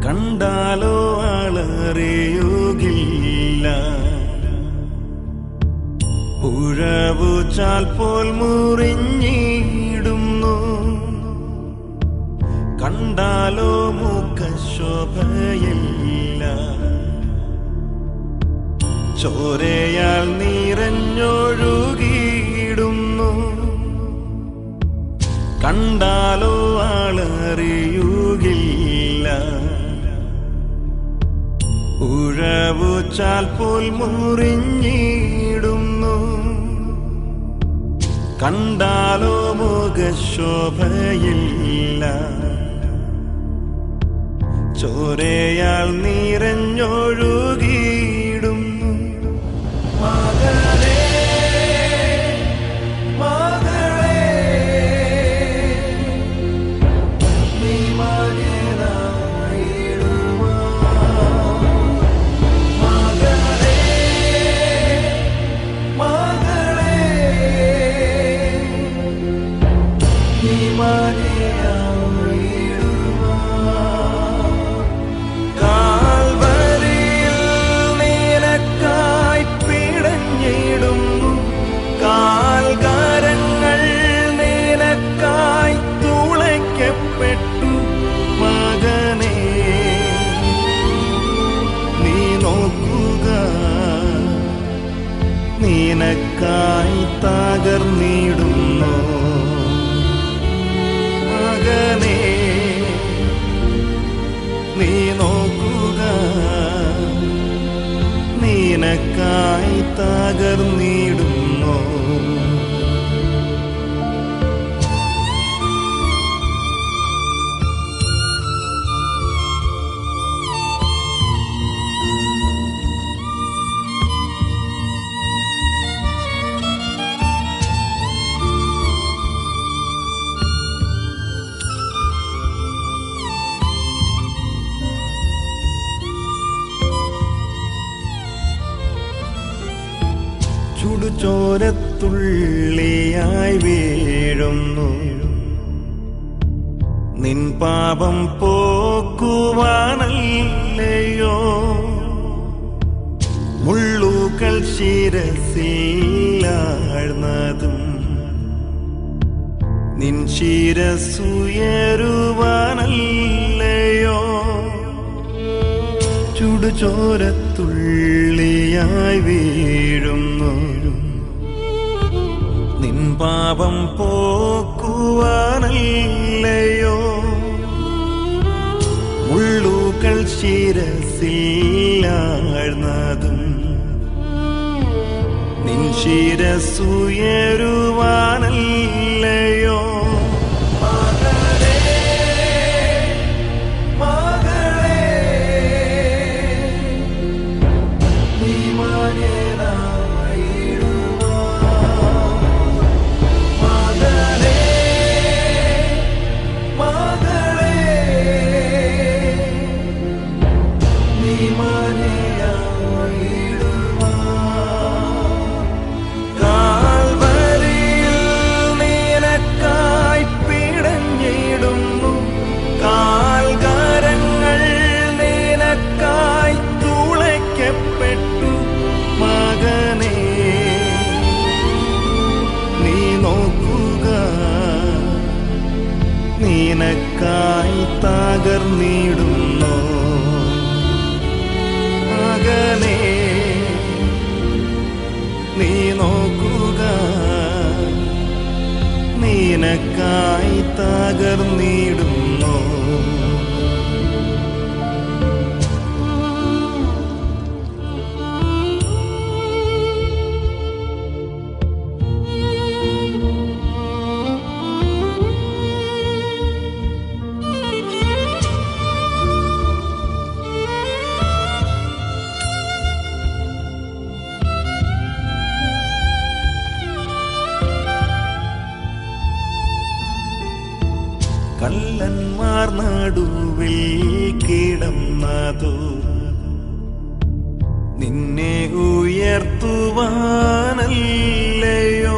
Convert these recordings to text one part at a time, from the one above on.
കണ്ടാലോ ആളറിയുകില്ല ഉഴവുചാൽ പോൽ മുറിഞ്ഞിടുന്നു കണ്ടാലോ മുഖശോഭയില്ല ചോരയാൽ നിറഞ്ഞൊഴുകിയിടുന്നു കണ്ടാലോ ആളറിയുകില്ല ഉഴവുചാൽ പോൽ മുറിഞ്ഞിടുന്നു കണ്ടാലോ മുഖശോഭയില്ല ചോരയാൽ നിറഞ്ഞൊഴുകിയിടുന്നു മകളേ മകളേ നീ മകനായിടുവാ മകളേ മകളേ നീ മകനായിടുവാ കാൽവരിയിൽ നിനക്കായി പിടഞ്ഞിടുന്നു കാൽകാരങ്ങൾ നിനക്കായി തുളയ്ക്കപ്പെട്ടു മകനെ നീ നോക്കുക നിനക്കായി തകർന്നിടുന്നു മകനേ നീ നോക്കുക നിനക്കായി തകർന്നിടുന്നു ചുടുചോരത്തുള്ളിയായി വീഴുന്നു നിൻ പാപം പോക്കുവാനല്ലയോ മുള്ളുകൾ ശിരസിലാഴ്ന്നതും നിൻ ശിരസുയരുവാനല്ലയോ ചുടുചോരത്തുള്ളിയായി വീഴുന്നു നിൻ പാപം പോക്കുവാനല്ലയോ മുള്ളുകൾ ശിരസിലാഴ്ന്നതും നിൻ ശിരസുയരുവാനല്ലയോ മകളേ മകളേ നീ മകനായിടുവാ മകളേ മകളേ നീ മകനായിടുവാ കാൽവരിയിൽ നിനക്കായി പിടഞ്ഞിടുന്നു കാൽകാരങ്ങൾ നിനക്കായി തുളയ്ക്കപ്പെട്ടു മകനെ നീ നോക്കുക നിനക്കായി തകർന്നിടുന്നു മകനെ നീ നോക്കുക നിനക്കായി തകർന്നിടുന്നു കള്ളന്മാർ നടുവിൽ കിടന്നതോ നിന്നെ ഉയർത്തുവാനല്ലയോ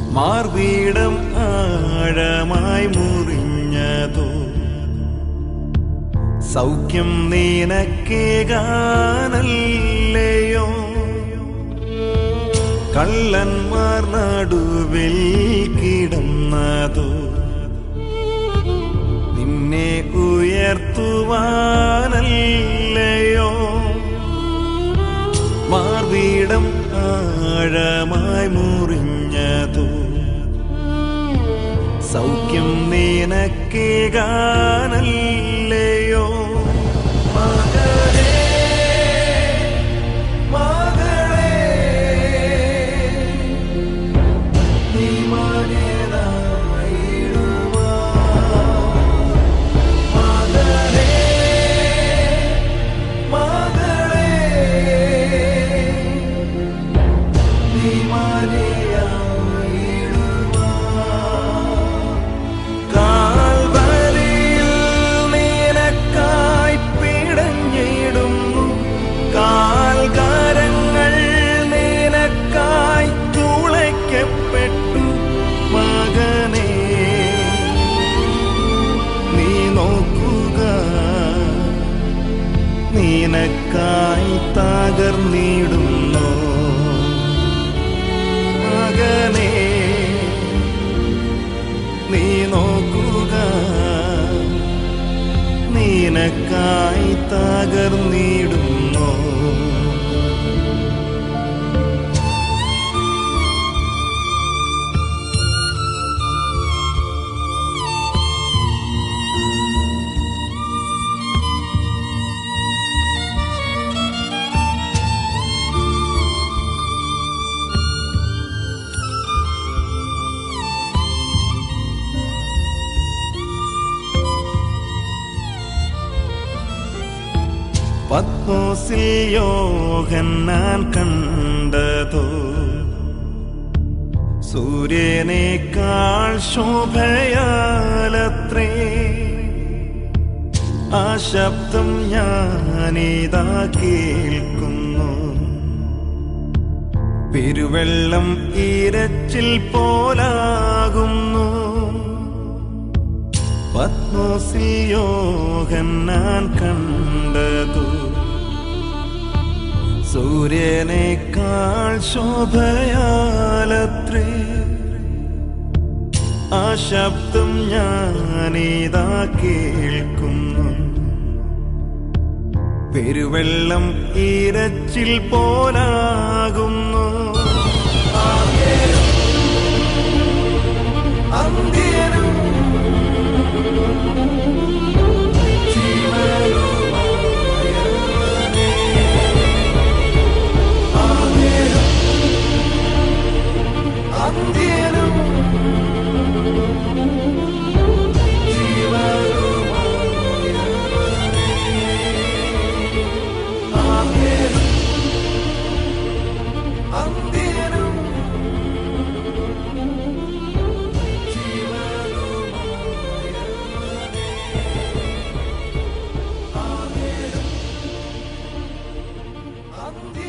മാർവീടം ആഴമായി മുറിഞ്ഞതോ സൗഖ്യം നീനക്കേകാനല്ലയോ കള്ളന്മാർ നടുവിൽ കിടന്നതു നിന്നെ ഉയർത്തുവാനല്ലയോ മാർവീടം ആഴമായി മുറിഞ്ഞതു സൗഖ്യം നീനക്കേകാനല്ലയോ മകളേ മകളേ നീ മകനായിടുവാ മകളേ മകളേ നീ മകനായിടുവാ കാൽവരിയിൽ നിനക്കായി പിടഞ്ഞിടുന്നു കാൽകാരങ്ങൾ നിനക്കായി തുളയ്ക്കപ്പെട്ടു മകനെ നീ നോക്കുക നിനക്കായി തകർന്നിടുന്നു മകനേ നീ നോക്കുക നിനക്കായി തകർന്നിടുന്നു പത്മോസിൽ യോഹന്നാൻ കണ്ടതോ സൂര്യനേക്കാൾ ശോഭയാലത്രേ ആ ശബ്ദം ഞാനിതാ കേൾക്കുന്നു പെരുവെള്ളം ഇരച്ചിൽ പോലാകുന്നു പത്മോസിൽ യോഹന്നാൻ കണ്ടതു സൂര്യനേക്കാൾ ശോഭയാലത്രേ ആ ശബ്ദം ഞാനിതാ കേൾക്കുന്നു പെരുവെള്ളം ഇരച്ചിൽ പോലാകുന്നു അന്ത്യനും അന്ത്യനും അന്ത്യനും അന്ത്യ